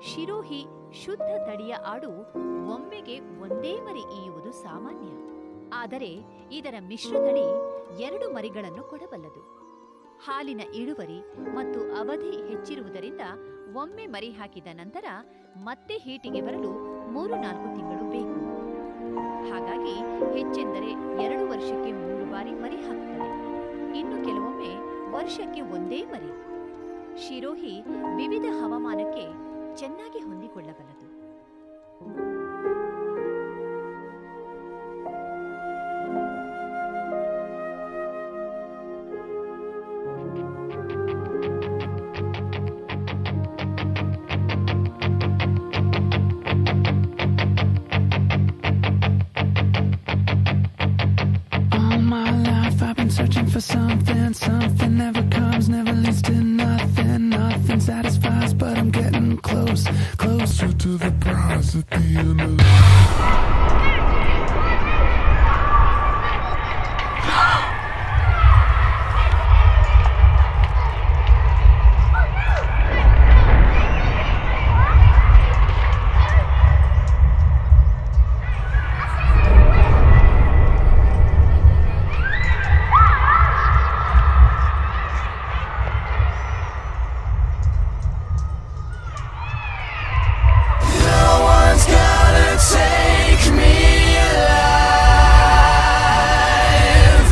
ಶಿರೋಹಿ ಶುದ್ಧ ತಳಿಯ ಆಡು ಒಮ್ಮೆಗೆ ಒಂದೇ ಮರಿ ಈಯುವುದು ಸಾಮಾನ್ಯ ಆದರೆ ಇದರ ಮಿಶ್ರತಳಿ ಎರಡು ಮರಿಗಳನ್ನು ಕೊಡಬಲ್ಲದು ಹಾಲಿನ ಇಳುವರಿ ಮತ್ತು ಅವಧಿ ಹೆಚ್ಚಿರುವುದರಿಂದ ಒಮ್ಮೆ ಮರಿ ಹಾಕಿದ ನಂತರ ಮತ್ತೆ ಹೀಟಿಗೆ ಬರಲು ಮೂರು ನಾಲ್ಕು ತಿಂಗಳು ಬೇಕು ಹಾಗಾಗಿ ಹೆಚ್ಚೆಂದರೆ ಎರಡು ವರ್ಷಕ್ಕೆ ಮೂರು ಬಾರಿ ಮರಿ ಹಾಕುತ್ತದೆ ಇನ್ನು ಕೆಲವೊಮ್ಮೆ ವರ್ಷಕ್ಕೆ ಒಂದೇ ಮರಿ ಶಿರೋಹಿ ವಿವಿಧ ಹವಾಮಾನಕ್ಕೆ ಚೆನ್ನಾಗಿ ಹೊಂದಿಕೊಳ್ಳಬಲ್ಲದು All my life I've been searching for something. Something never comes, never leads to nothing. Nothing satisfies, but I'm getting close, closer to the prize at the end of the No one's gonna take me alive.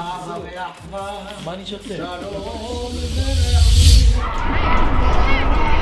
מה אני שותה?